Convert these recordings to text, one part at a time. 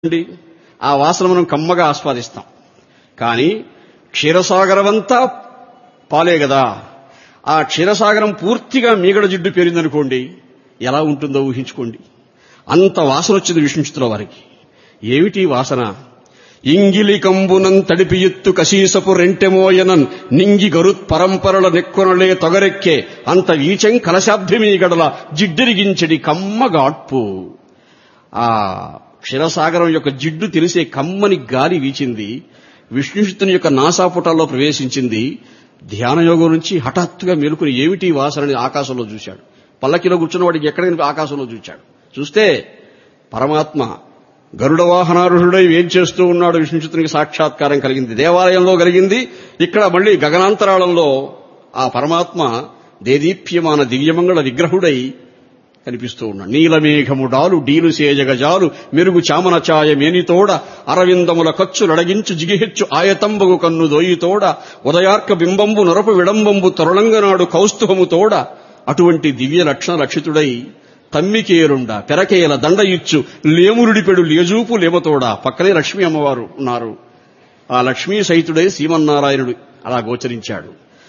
ఉండి ఆ వాసన మనం కమ్మగా ఆస్వాదిస్తాం కానీ క్షీరసాగరమంతా పాలే కదా ఆ క్షీరసాగరం పూర్తిగా మీగడ జిడ్డు పేరిందనుకోండి ఎలా ఉంటుందో ఊహించుకోండి అంత వాసన వచ్చింది విష్ణుచిత్తుల వారికి ఏమిటి వాసన ఇంగిలి కంబునం తడిపి ఎత్తు కశీసపు రెంటెమోయనన్ నింగి గరుత్ పరంపరల నెక్కొనలే తొగరెక్కే అంత వీచం కలశాబ్దిమీగడల జిడ్డిరిగించడి కమ్మగాడ్పు ఆ క్షీరసాగరం యొక్క జిడ్డు తెలిసే కమ్మని గాలి వీచింది విష్ణుచిత్తుని యొక్క నాసాపుటాల్లో ప్రవేశించింది ధ్యానయోగం నుంచి హఠాత్తుగా మేలుకుని ఏమిటి ఈ వాసనని ఆకాశంలో చూశాడు పల్లకిలో కూర్చున్న వాడికి ఎక్కడ ఆకాశంలో చూశాడు చూస్తే పరమాత్మ గరుడ వాహనారుహుడై ఏం చేస్తూ ఉన్నాడు విష్ణుచిత్తునికి సాక్షాత్కారం కలిగింది దేవాలయంలో కలిగింది ఇక్కడ మళ్ళీ గగనాంతరాళంలో ఆ పరమాత్మ దేదీప్యమాన దివ్యమంగళ విగ్రహుడై కనిపిస్తూ ఉన్నాడు నీలమేఘముడాలు డీలు సేజగజాలు మెరుగు చామన ఛాయ మేనితోడ అరవిందముల ఖర్చు లడగించు జిగిహెచ్చు ఆయతంబగు కన్ను దోయితోడ ఉదయార్క బింబంబు నొరపు విడంబంబు తరుళంగనాడు కౌస్తుభముతోడ అటువంటి దివ్య లక్షణ లక్షితుడై తమ్మికేరుండ పెరకేల దండ ఇచ్చు లేమురుడిపెడు లేజూపు లేమతోడ పక్కనే లక్ష్మీ అమ్మవారు ఉన్నారు ఆ లక్ష్మీ సహితుడై శ్రీమన్నారాయణుడు అలా గోచరించాడు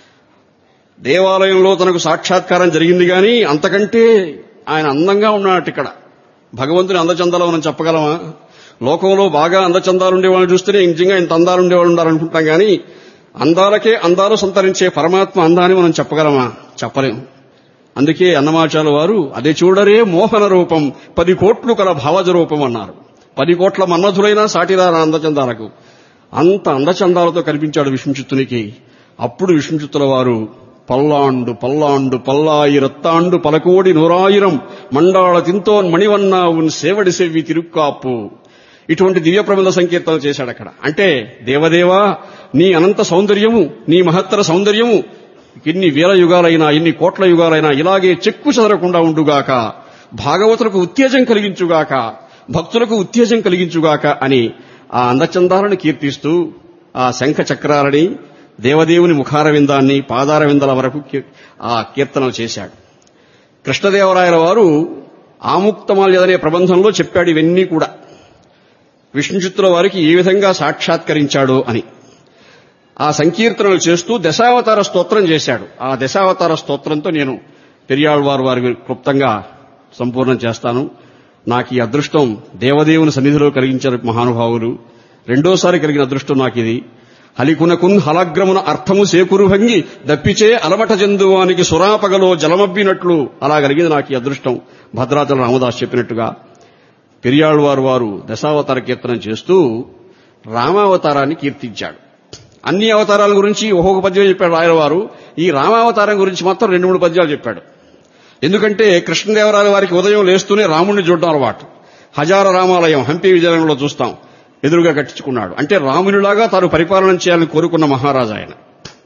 దేవాలయంలో తనకు సాక్షాత్కారం జరిగింది గాని అంతకంటే ఆయన అందంగా ఉన్నాడు ఇక్కడ భగవంతుని అందచందాలు మనం చెప్పగలమా లోకంలో బాగా అందచందాలు ఉండేవాళ్ళని చూస్తేనే నిజంగా ఇంత అందాలు ఉండేవాళ్ళు ఉండాలనుకుంటాం కానీ అందాలకే అందాలు సంతరించే పరమాత్మ అందాన్ని మనం చెప్పగలమా చెప్పలేం అందుకే అన్నమాచార్య వారు అదే చూడరే మోహన రూపం పది కోట్లు కల భావజ రూపం అన్నారు పది కోట్ల మన్మధులైనా సాటిరాన అందచందాలకు అంత అందచందాలతో కనిపించాడు విష్ణుచిత్తునికి అప్పుడు విష్ణుచిత్తుల వారు పల్లాండు పల్లాండు పల్లాయిరత్తాండు పలకోడి నూరాయిరం మండాళ తింతోన్ మణివన్నా ఉన్ సేవడి సెవ్వి తిరుక్కాపు ఇటువంటి దివ్య ప్రబంధ సంకీర్తన చేశాడు అక్కడ అంటే దేవదేవా నీ అనంత సౌందర్యము నీ మహత్తర సౌందర్యము ఎన్ని వేల యుగాలైనా ఎన్ని కోట్ల యుగాలైనా ఇలాగే చెక్కు చెదరకుండా ఉండుగాక భాగవతులకు ఉత్తేజం కలిగించుగాక భక్తులకు ఉత్తేజం కలిగించుగాక అని ఆ అందచందాలను కీర్తిస్తూ ఆ శంఖ చక్రాలని దేవదేవుని ముఖారవిందాన్ని పాదారవిందాల వరకు ఆ కీర్తనలు చేశాడు కృష్ణదేవరాయల వారు ఆముక్తమాల్యదనే ప్రబంధంలో చెప్పాడు ఇవన్నీ కూడా విష్ణుచిత్తుల వారికి ఏ విధంగా సాక్షాత్కరించాడో అని ఆ సంకీర్తనలు చేస్తూ దశావతార స్తోత్రం చేశాడు ఆ దశావతార స్తోత్రంతో నేను పెరియాళ్వారు వారి క్లుప్తంగా సంపూర్ణం చేస్తాను నాకు ఈ అదృష్టం దేవదేవుని సన్నిధిలో కలిగించిన మహానుభావులు రెండోసారి కలిగిన అదృష్టం నాకు ఇది హలికునకున్ హలగ్రమున అర్థము సేకురు భంగి దప్పిచే అలమట జందువానికి సురాపగలో జలమబ్బినట్లు అలా కలిగింది నాకు ఈ అదృష్టం భద్రాచల రామదాస్ చెప్పినట్టుగా పెరియాళ్వారు వారు దశావతార కీర్తనం చేస్తూ రామావతారాన్ని కీర్తించాడు అన్ని అవతారాల గురించి ఒక్కొక్క పద్యం చెప్పాడు ఆయన వారు ఈ రామావతారం గురించి మాత్రం రెండు మూడు పద్యాలు చెప్పాడు ఎందుకంటే కృష్ణదేవరాయల వారికి ఉదయం లేస్తూనే రాముణ్ణి చూడడం అలవాటు హజార రామాలయం హంపి విజయంలో చూస్తాం ఎదురుగా కట్టించుకున్నాడు అంటే రామునిలాగా తాను పరిపాలన చేయాలని కోరుకున్న మహారాజు ఆయన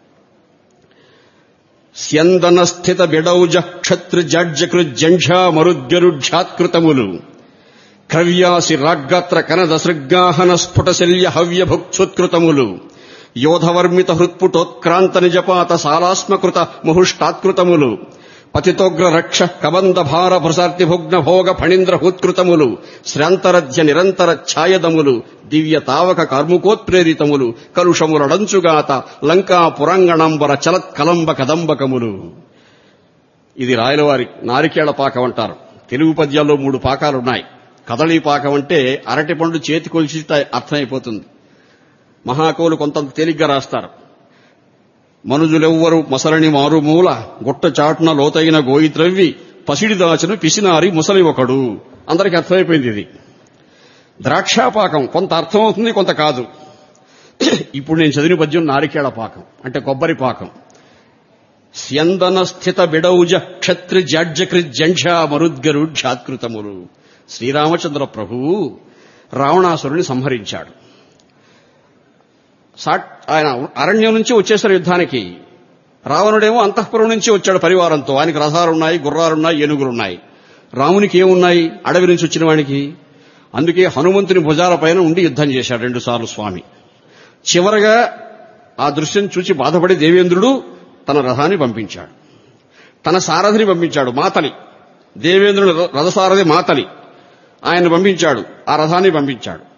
స్యందన స్థిత బిడౌజ క్షత్రి జడ్జకృజంఝా మరుద్గరుఢ్యాత్కృతములు క్రవ్యాసి రాగ్గాత్ర కనద సృగ్గాహన స్ఫుటశల్య హవ్య భుక్షుత్కృతములు యోధవర్మిత హృత్పుటోత్క్రాంత నిజపాత సాలాస్మకృత ముహుష్టాత్కృతములు పతితోగ్ర రక్ష కబంద భార భృసార్తి భుగ్న భోగ ఫణీంద్ర హూత్కృతములు శ్రాంతరధ్య నిరంతర ఛాయదములు దివ్య తావక కార్ముకోత్ప్రేరితములు కలుషములడంచుగాత లంకా పురాంగణంబర చలత్ కలంబ కదంబకములు ఇది రాయలవారి నారికేళ పాకం అంటారు తెలుగు పద్యాల్లో మూడు పాకాలున్నాయి కదళీ పాకం అంటే అరటి పండు చేతి కొలిచి అర్థమైపోతుంది మహాకవులు కొంత తేలిగ్గా రాస్తారు మనుజులెవ్వరు మొసలని మారుమూల గుట్ట చాటున లోతైన గోయి త్రవ్వి పసిడి దాచిన పిసినారి ముసలి ఒకడు అందరికి అర్థమైపోయింది ఇది ద్రాక్షాపాకం కొంత అర్థమవుతుంది కొంత కాదు ఇప్పుడు నేను చదివిన పద్యం నారికేళ పాకం అంటే కొబ్బరి పాకం స్యందన స్థిత బిడౌజ క్షత్రి జాడ్జకృ జంఝా మరుద్గరు ఝాత్కృతములు శ్రీరామచంద్ర ప్రభువు రావణాసురుని సంహరించాడు ఆయన అరణ్యం నుంచి వచ్చేసారు యుద్ధానికి రావణుడేమో అంతఃపురం నుంచి వచ్చాడు పరివారంతో ఆయనకి రథాలున్నాయి గుర్రాలున్నాయి ఏనుగులున్నాయి రామునికి ఏమున్నాయి అడవి నుంచి వచ్చిన వానికి అందుకే హనుమంతుని భుజాలపైన ఉండి యుద్ధం చేశాడు రెండుసార్లు స్వామి చివరగా ఆ దృశ్యం చూచి బాధపడి దేవేంద్రుడు తన రథాన్ని పంపించాడు తన సారథిని పంపించాడు మాతలి దేవేంద్రుని రథసారథి మాతలి ఆయన పంపించాడు ఆ రథాన్ని పంపించాడు